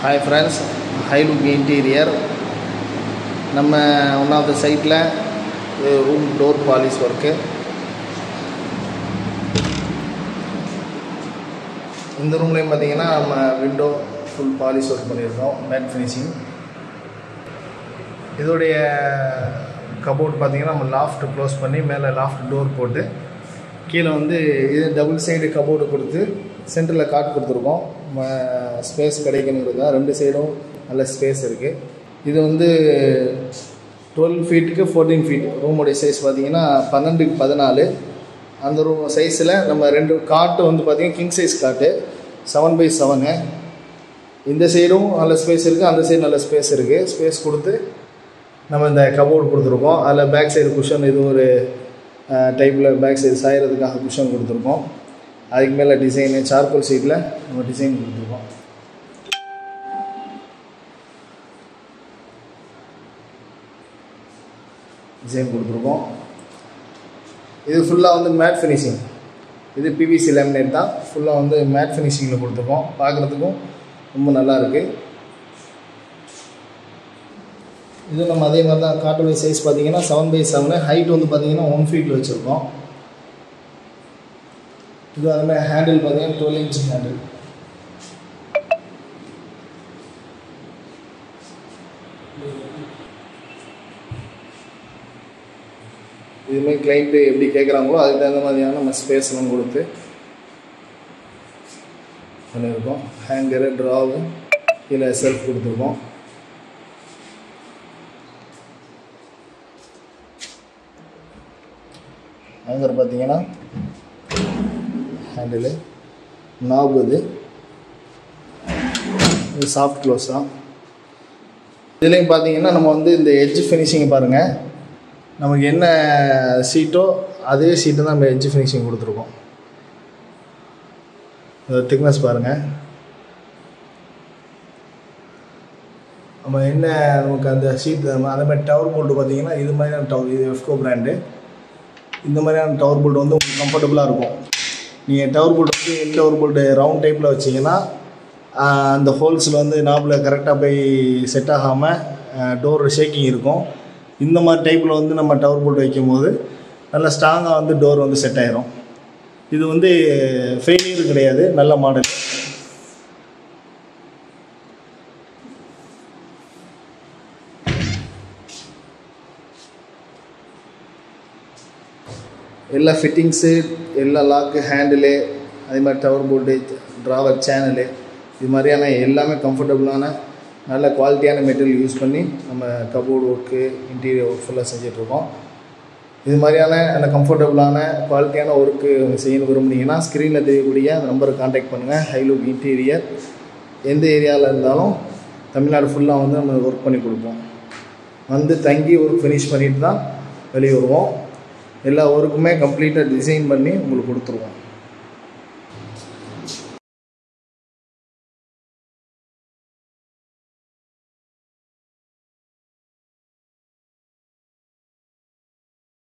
hi friends Hi Look interior நம்ம one of the சைட்டில் room door polish work இந்த ரூம்லேயும் பார்த்தீங்கன்னா நம்ம விண்டோ ஃபுல் பாலிஷ் ஒர்க் பண்ணியிருக்கோம் மேட் ஃபினிஷிங் இதோடைய கபோர்ட் பார்த்தீங்கன்னா நம்ம லாஃப்ட் க்ளோஸ் பண்ணி மேலே லாஃப்ட் டோர் போட்டு கீழே வந்து இது டபுள் சைடு கபோர்டு கொடுத்து சென்டரில் காட் கொடுத்துருக்கோம் ஸ்பேஸ் கிடைக்கணுங்கிறதா ரெண்டு சைடும் நல்ல ஸ்பேஸ் இருக்குது இது வந்து டுவெல் ஃபீட்டுக்கு ஃபோர்டீன் ஃபீட் ரூமுடைய சைஸ் பார்த்தீங்கன்னா பன்னெண்டுக்கு பதினாலு அந்த ரூம் சைஸில் நம்ம ரெண்டு காட்டு வந்து பார்த்திங்கன்னா king size cot seven by seven இந்த சைடும் நல்ல ஸ்பேஸ் இருக்குது அந்த சைடு நல்ல ஸ்பேஸ் இருக்குது ஸ்பேஸ் கொடுத்து நம்ம இந்த கபோர்டு கொடுத்துருக்கோம் அதில் பேக் சைடு குஷன் இது ஒரு டைப்பில் பேக் சைடு சாயறதுக்காக குஷன் கொடுத்துருக்கோம் அதுக்கு மேலே டிசைனு சார்கோல் சீட்டில் நம்ம டிசைன் கொடுத்துருக்கோம் டிசைன் கொடுத்துருக்கோம் இது ஃபுல்லாக வந்து மேட் ஃபினிஷிங் இது பிவிசி லேமினேட் தான் ஃபுல்லாக வந்து மேட் ஃபினிஷிங்கில் கொடுத்துருக்கோம் பார்க்குறதுக்கும் ரொம்ப நல்லா இருக்குது இது நம்ம அதே மாதிரி தான் காட்டுடைய சைஸ் பார்த்தீங்கன்னா செவன் பை செவனு ஹைட் வந்து பார்த்தீங்கன்னா ஒன் ஃபீட்டில் வச்சுருக்கோம் இது அது மாதிரி ஹேண்டில் பார்த்தீங்கன்னா டுவெல் இன்ச் ஹேண்டில் இதுமாதிரி கிளைண்ட்டு எப்படி கேட்குறாங்களோ அதுக்கு தகுந்த மாதிரியான நம்ம ஸ்பேஸ்லாம் கொடுத்து பண்ணியிருக்கோம் ஹேங்கரு ட்ராவு கீழே செல்ஃப் கொடுத்துருக்கோம் ஹேங்கர் பார்த்தீங்கன்னா ஹேண்டிலு நாப் இது இது சாஃப்ட் க்ளோஸ் தான் இதுலேயும் பார்த்தீங்கன்னா நம்ம வந்து இந்த எட்ஜ் ஃபினிஷிங் பாருங்கள் நமக்கு என்ன சீட்டோ அதே சீட்டை தான் நம்ம எட்ஜ் ஃபினிஷிங் கொடுத்துருக்கோம் திக்னஸ் பாருங்கள் நம்ம என்ன நமக்கு அந்த சீட் அதே மாதிரி டவர் போல்ட்டு பார்த்தீங்கன்னா இது மாதிரியான டவர் இது எஃப்கோ பிராண்டு இந்த மாதிரியான டவர் போல்ட் வந்து உங்களுக்கு கம்ஃபர்டபுளாக இருக்கும் நீங்கள் டவர் போல்ட் வந்து என் டவர் போல்ட்டு ரவுண்ட் டைப்பில் வச்சிங்கன்னா அந்த ஹோல்ஸில் வந்து நாபில் கரெக்டாக போய் செட் ஆகாமல் டோர் ஷேக்கிங் இருக்கும் இந்த மாதிரி டைப்பில் வந்து நம்ம டவர் போல்ட் வைக்கும்போது நல்லா ஸ்ட்ராங்காக வந்து டோர் வந்து செட் ஆயிரும் இது வந்து ஃபெயிலியர் கிடையாது நல்ல மாடல் எல்லா ஃபிட்டிங்ஸு எல்லா லாக்கு ஹேண்டிலு அதே மாதிரி டவர் போல்ட்டு ட்ராவர் சேனலு இது மாதிரியான எல்லாமே கம்ஃபர்டபுளான நல்ல குவாலிட்டியான மெட்டீரியல் யூஸ் பண்ணி நம்ம கபோர்டு ஒர்க்கு இன்டீரியர் ஒர்க் ஃபுல்லாக செஞ்சிட்ருக்கோம் இது மாதிரியான நல்ல கம்ஃபர்டபுளான குவாலிட்டியான ஒர்க்கு செய்யணும் விரும்புனீங்கன்னா ஸ்க்ரீனில் தெரியக்கூடிய அந்த நம்பரை காண்டாக்ட் பண்ணுங்கள் ஹைலுக் இன்டீரியர் எந்த ஏரியாவில் இருந்தாலும் தமிழ்நாடு ஃபுல்லாக வந்து நம்ம ஒர்க் பண்ணி கொடுப்போம் வந்து தங்கி ஒர்க் ஃபினிஷ் பண்ணிட்டு தான் வெளியே வருவோம் எல்லா ஒர்க்குமே கம்ப்ளீட்டாக டிசைன் பண்ணி உங்களுக்கு கொடுத்துருவோம்